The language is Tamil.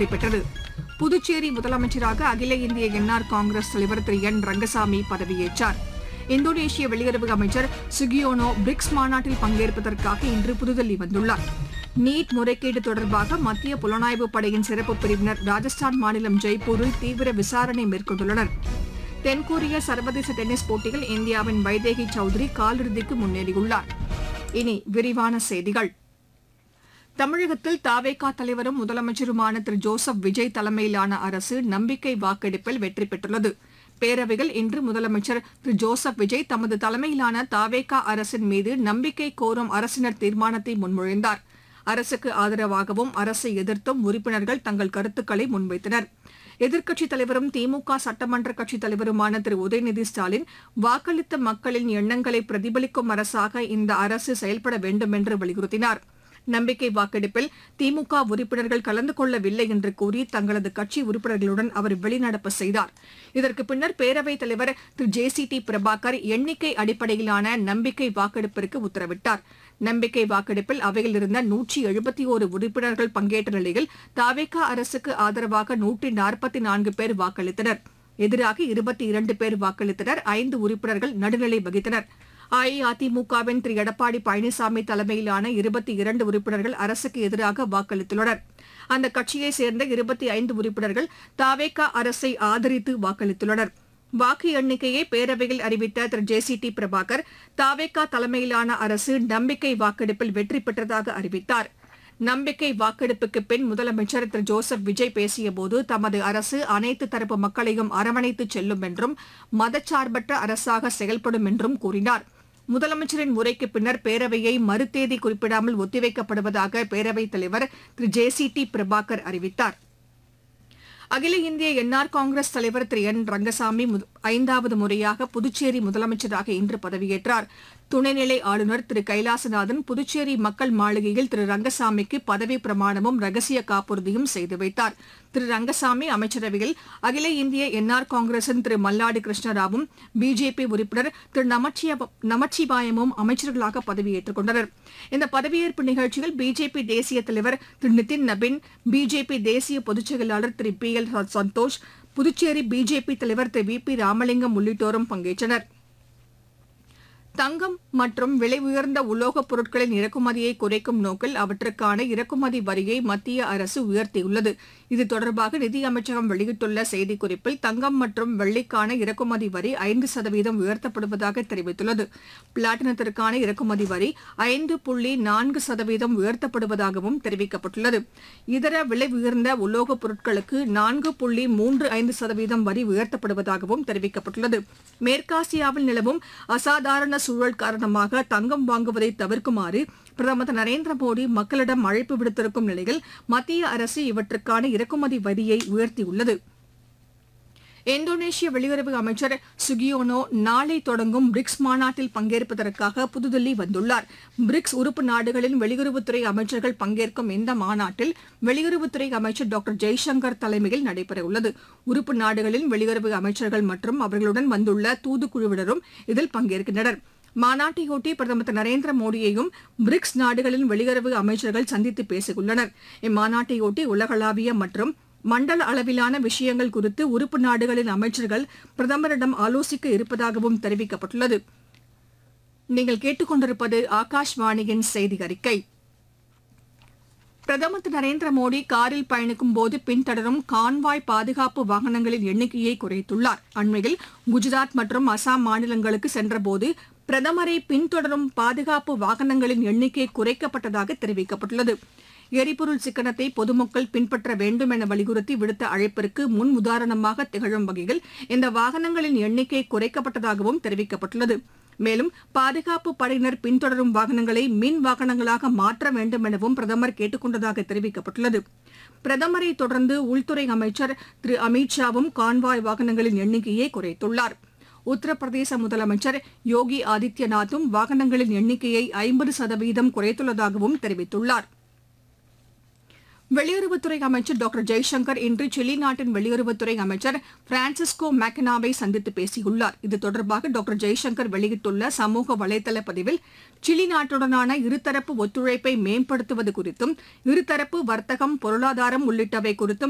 வெற்றி பெற்றது புதுச்சேரி முதலமைச்சராக அகில இந்திய என்ஆர் காங்கிரஸ் தலைவர் திரு என் ரங்கசாமி பதவியேற்றார் இந்தோனேஷிய வெளியுறவு அமைச்சர் சுகியோனோ பிரிக்ஸ் மாநாட்டில் பங்கேற்பதற்காக இன்று புதுதில்லி வந்துள்ளார் நீட் முறைகேடு தொடர்பாக மத்திய புலனாய்வு படையின் சிறப்பு பிரிவினர் ராஜஸ்தான் மாநிலம் ஜெய்ப்பூரில் தீவிர விசாரணை மேற்கொண்டுள்ளனர் தென்கொரிய சர்வதேச டென்னிஸ் போட்டியில் இந்தியாவின் வைதேகி சௌத்ரி காலிறுதிக்கு முன்னேறியுள்ளார் இனி விரிவான செய்திகள் தமிழகத்தில் தாவேகா தலைவரும் முதலமைச்சருமான திரு ஜோசப் விஜய் தலைமையிலான அரசு நம்பிக்கை வாக்கெடுப்பில் வெற்றி பெற்றுள்ளது பேரவையில் இன்று முதலமைச்சர் திரு ஜோசப் விஜய் தமது தலைமையிலான தாவேகா அரசின் மீது நம்பிக்கை கோரும் அரசினர் தீர்மானத்தை முன்மொழிந்தார் அரசுக்கு ஆதரவாகவும் அரசை எதிர்த்தும் உறுப்பினர்கள் தங்கள் கருத்துக்களை முன்வைத்தனர் எதிர்க்கட்சித் தலைவரும் திமுக சட்டமன்ற கட்சித் தலைவருமான திரு உதயநிதி ஸ்டாலின் வாக்களித்த மக்களின் எண்ணங்களை பிரதிபலிக்கும் அரசாக இந்த அரசு செயல்பட வேண்டும் என்று வலியுறுத்தினார் நம்பிக்கை வாக்கெடுப்பில் திமுக உறுப்பினர்கள் கலந்து கொள்ளவில்லை என்று கூறி தங்களது கட்சி உறுப்பினர்களுடன் அவர் வெளிநடப்பு செய்தார் இதற்கு பின்னர் பேரவைத் தலைவர் திரு ஜே சி டி பிரபாகர் எண்ணிக்கை அடிப்படையிலான நம்பிக்கை வாக்கெடுப்பிற்கு உத்தரவிட்டார் நம்பிக்கை வாக்கெடுப்பில் அவையில் இருந்த நூற்றி எழுபத்தி ஒரு உறுப்பினர்கள் பங்கேற்ற நிலையில் தாவேகா அரசுக்கு ஆதரவாக நூற்றி நாற்பத்தி நான்கு பேர் வாக்களித்தனர் எதிராக இருபத்தி இரண்டு பேர் வாக்களித்தனர் ஐந்து உறுப்பினர்கள் நடுநிலை வகித்தனர் அஇஅதிமுகவின் திரு எடப்பாடி பழனிசாமி தலைமையிலான இருபத்தி இரண்டு உறுப்பினர்கள் அரசுக்கு எதிராக வாக்களித்துள்ளனர் அந்த கட்சியைச் சேர்ந்த இருபத்தி ஐந்து உறுப்பினர்கள் தாவேகா அரசை ஆதரித்து வாக்களித்துள்ளனர் வாக்கு எண்ணிக்கையை பேரவையில் அறிவித்த திரு ஜே சி டி பிரபாகர் தாவேகா தலைமையிலான அரசு நம்பிக்கை வாக்கெடுப்பில் வெற்றி பெற்றதாக அறிவித்தார் நம்பிக்கை வாக்கெடுப்புக்கு பின் முதலமைச்சர் திரு ஜோசப் விஜய் பேசியபோது தமது அரசு அனைத்து தரப்பு மக்களையும் அரவணைத்து செல்லும் என்றும் மதச்சார்பற்ற அரசாக செயல்படும் என்றும் கூறினார் முதலமைச்சரின் உரைக்கு பின்னர் பேரவையை மறுதேதி குறிப்பிடாமல் ஒத்திவைக்கப்படுவதாக பேரவைத் தலைவர் திரு ஜே சி டி பிரபாகர் அறிவித்தார் அகில இந்திய என்ஆர் காங்கிரஸ் தலைவர் திரு என் ரங்கசாமி முத- ஐந்தாவது முறையாக புதுச்சேரி முதலமைச்சராக இன்று பதவியேற்றார் துணைநிலை ஆளுநர் திரு கைலாசநாதன் புதுச்சேரி மக்கள் மாளிகையில் திரு ரங்கசாமிக்கு பதவி பிரமாணமும் ரகசிய காப்புறுதியும் செய்து வைத்தார் திரு ரங்கசாமி அமைச்சரவையில் அகில இந்திய என்ஆர் காங்கிரசின் திரு மல்லாடி கிருஷ்ணராவும் பிஜேபி உறுப்பினர் திரு நமச்சிய- நமச்சிவாயமும் அமைச்சர்களாக பதவியேற்றுக் கொண்டனர் இந்த பதவியேற்பு நிகழ்ச்சியில் பிஜேபி தேசிய தலைவர் திரு நிதின் நபின் பிஜேபி தேசிய பொதுச் செயலாளர் திரு B L Santhosh Puducherry BJP தலைவர் திரு வி பி ராமலிங்கம் உள்ளிட்டோரும் பங்கேற்றனர் தங்கம் மற்றும் விலை உயர்ந்த உலோகப் பொருட்களின் இறக்குமதியை குறைக்கும் நோக்கில் அவற்றுக்கான இறக்குமதி வரியை மத்திய அரசு உயர்த்தியுள்ளது இது தொடர்பாக நிதியமைச்சகம் வெளியிட்டுள்ள செய்திக்குறிப்பில் தங்கம் மற்றும் வெள்ளிக்கான இறக்குமதி வரி ஐந்து சதவீதம் உயர்த்தப்படுவதாக தெரிவித்துள்ளது பிளாட்டினத்திற்கான இறக்குமதி வரி ஐந்து புள்ளி நான்கு சதவீதம் உயர்த்தப்படுவதாகவும் தெரிவிக்கப்பட்டுள்ளது இதர விலை உயர்ந்த உலோகப் பொருட்களுக்கு நான்கு புள்ளி மூன்று ஐந்து சதவீதம் வரி உயர்த்தப்படுவதாகவும் தெரிவிக்கப்பட்டுள்ளது மேற்காசியாவில் நிலவும் அசாதாரண சூழல் காரணமாக தங்கம் வாங்குவதை தவிர்க்குமாறு பிரதமர் திரு நரேந்திர மோடி மக்களிடம் அழைப்பு விடுத்திருக்கும் நிலையில் மத்திய அரசு இவற்றுக்கான இறக்குமதி வரியை உயர்த்தியுள்ளது இந்தோனேஷிய வெளியுறவு அமைச்சர் சுகியோனோ நாளை தொடங்கும் பிரிக்ஸ் மாநாட்டில் பங்கேற்பதற்காக புதுதில்லி வந்துள்ளார் பிரிக்ஸ் உறுப்பு நாடுகளின் வெளியுறவுத்துறை அமைச்சர்கள் பங்கேற்கும் இந்த மாநாட்டில் வெளியுறவுத்துறை அமைச்சர் டாக்டர் ஜெய்சங்கர் தலைமையில் நடைபெறவுள்ளது உறுப்பு நாடுகளின் வெளியுறவு அமைச்சர்கள் மற்றும் அவர்களுடன் வந்துள்ள தூதுக்குழுவினரும் இதில் பங்கேற்கின்றனர் மாநாட்டையொட்டி பிரதமர் திரு நரேந்திர மோடியையும் பிரிக்ஸ் நாடுகளின் வெளியுறவு அமைச்சர்கள் சந்தித்து பேசியுள்ளனர் இம்மாநாட்டையொட்டி உலகளாவிய மற்றும் மண்டல அளவிலான விஷயங்கள் குறித்து உறுப்பு நாடுகளின் அமைச்சர்கள் பிரதமரிடம் ஆலோசிக்க இருப்பதாகவும் தெரிவிக்கப்பட்டுள்ளது நீங்கள் கேட்டுக்கொண்டிருப்பது ஆகாஷ்வாணியின் செய்தி அறிக்கை பிரதமர் திரு நரேந்திர மோடி காரில் பயணிக்கும் போது பின்தொடரும் கான்வாய் பாதுகாப்பு வாகனங்களின் எண்ணிக்கையை குறைத்துள்ளார் அண்மையில் குஜராத் மற்றும் அசாம் மாநிலங்களுக்கு சென்றபோது பிரதமரை பின்தொடரும் பாதுகாப்பு வாகனங்களின் எண்ணிக்கை குறைக்கப்பட்டதாக தெரிவிக்கப்பட்டுள்ளது எரிபொருள் சிக்கனத்தை பொதுமக்கள் பின்பற்ற வேண்டும் என வலியுறுத்தி விடுத்த அழைப்பிற்கு முன் உதாரணமாக திகழும் வகையில் இந்த வாகனங்களின் எண்ணிக்கை குறைக்கப்பட்டதாகவும் தெரிவிக்கப்பட்டுள்ளது மேலும் பாதுகாப்பு படையினர் பின்தொடரும் வாகனங்களை மின் வாகனங்களாக மாற்ற வேண்டும் எனவும் பிரதமர் கேட்டுக் கொண்டதாக தெரிவிக்கப்பட்டுள்ளது பிரதமரை தொடர்ந்து உள்துறை அமைச்சர் திரு அமித் ஷாவும் கான்வாய் வாகனங்களின் எண்ணிக்கையை குறைத்துள்ளார் உத்தரப்பிரதேச முதலமைச்சர் யோகி ஆதித்யநாத்தும் வாகனங்களின் எண்ணிக்கையை ஐம்பது சதவீதம் குறைத்துள்ளதாகவும் தெரிவித்துள்ளார் வெளியுறவுத்துறை அமைச்சர் டாக்டர் ஜெய்சங்கர் இன்று சிலி நாட்டின் வெளியுறவுத்துறை அமைச்சர் பிரான்சிஸ்கோ மேக்கனாவை சந்தித்து பேசியுள்ளார் இது தொடர்பாக டாக்டர் ஜெய்சங்கர் வெளியிட்டுள்ள சமூக வலைதள பதிவில் சிலி நாட்டுடனான இருதரப்பு ஒத்துழைப்பை மேம்படுத்துவது குறித்தும் இருதரப்பு வர்த்தகம் பொருளாதாரம் உள்ளிட்டவை குறித்தும்